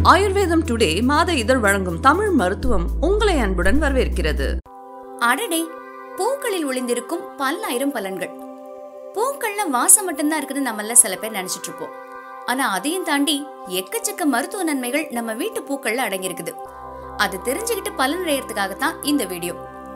ஆயுர்வேதம் டுடே மாத இதழ் வழங்கும் தமிழ் மருத்துவம் உங்களை அன்புடன் வரவேற்கிறது அடடே பூக்களில் ஒளிந்திருக்கும் பல்லாயிரம் பலன்கள் பூக்கள்ல வாசம் மட்டும்தான் இருக்குன்னு நம்மள சில பேர் நினைச்சிட்டு இருப்போம் ஆனா அதையும் தாண்டி எக்கச்சக்க மருத்துவ நன்மைகள் நம்ம வீட்டு பூக்கள்ல அடங்கியிருக்குது அது தெரிஞ்சுக்கிட்டு பலனடையறதுக்காகத்தான் இந்த வீடியோ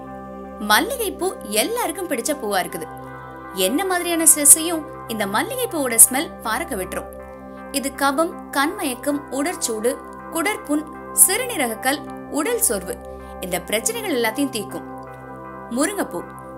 மல்லிகை பூ எல்லாருக்கும் பிடிச்ச பூவா இருக்குது என்ன மாதிரியான ஸ்ட்ரெஸ்ஸையும் இந்த மல்லிகை பூவோட ஸ்மெல் பறக்க விட்டுரும் இது கபம் கண்மயக்கம் உடற்சூடு குடற்புண் சிறுநீரகக்கல் உடல் சோர்வு இந்த பிரச்சனைகள் எல்லாத்தையும் தீர்க்கும் முருங்கைப்பூ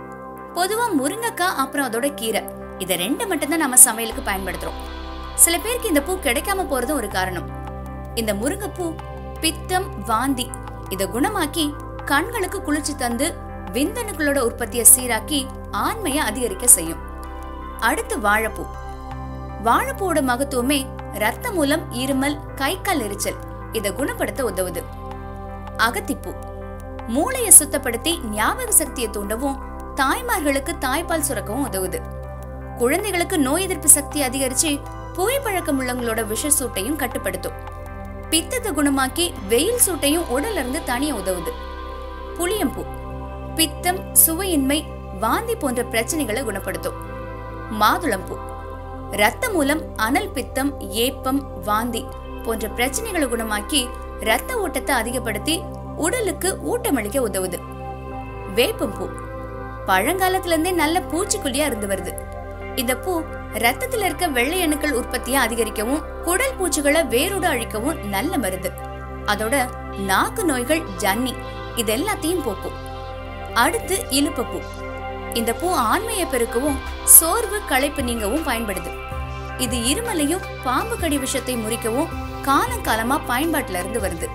பொதுவா முருங்கைக்காய் அப்புறம் அதோட கீரை இத ரெண்டு மட்டும்தான் நம்ம சமையலுக்கு பயன்படுத்துறோம் சில பேருக்கு இந்த பூ கிடைக்காம போறதும் ஒரு காரணம் இந்த முருங்கைப்பூ பித்தம் வாந்தி இத குணமாக்கி கண்களுக்கு குளிர்ச்சி தந்து விந்தணுக்களோட உற்பத்தியை சீராக்கி ஆண்மையை அதிகரிக்க செய்யும் அடுத்து வாழைப்பூ வாழைப்பூவோட மகத்துவமே ரத்த மூலம் இருமல் கை கால் எரிச்சல் இத குணப்படுத்த உதவுது அகத்திப்பூ மூளையை சுத்தப்படுத்தி ஞாபக சக்தியை தூண்டவும் தாய்மார்களுக்கு தாய்ப்பால் சுரக்கவும் உதவுது குழந்தைகளுக்கு நோய் எதிர்ப்பு சக்தி அதிகரிச்சு புகைப்பழக்கம் உள்ளவங்களோட விஷ சூட்டையும் கட்டுப்படுத்தும் பித்தத்தை குணமாக்கி வெயில் சூட்டையும் உடல்ல இருந்து தனிய உதவுது புளியம்பூ பித்தம் சுவையின்மை வாந்தி போன்ற பிரச்சனைகளை குணப்படுத்தும் மாதுளம்பூ ரத்த மூலம் அனல் பித்தம் ஏப்பம் வாந்தி போன்ற பிரச்சனைகளை குணமாக்கி ரத்த ஓட்டத்தை அதிகப்படுத்தி உடலுக்கு ஊட்டமளிக்க உதவுது வேப்பம்பூ பழங்காலத்துல இருந்தே நல்ல பூச்சிக்கொல்லியா இருந்து வருது இந்த பூ ரத்தத்துல இருக்க வெள்ளை அணுக்கள் உற்பத்தியை அதிகரிக்கவும் குடல் பூச்சிகளை வேரோட அழிக்கவும் நல்ல மருந்து அதோட நாக்கு நோய்கள் ஜன்னி இது எல்லாத்தையும் போக்கும் அடுத்து இலுப்பப்பூ இந்த பூ ஆண்மையை பெருக்கவும் சோர்வு களைப்பு நீங்கவும் பயன்படுது இது இருமலையும் பாம்பு கடி விஷத்தை முறிக்கவும் காலம் காலமா பயன்பாட்டுல இருந்து வருது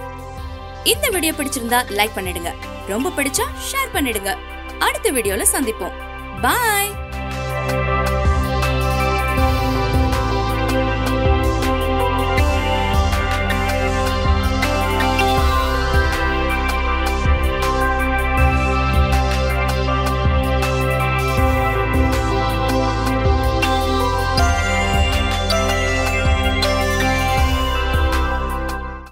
இந்த வீடியோ பிடிச்சிருந்தா லைக் பண்ணிடுங்க ரொம்ப பிடிச்சா ஷேர் பண்ணிடுங்க அடுத்த வீடியோல சந்திப்போம் பாய்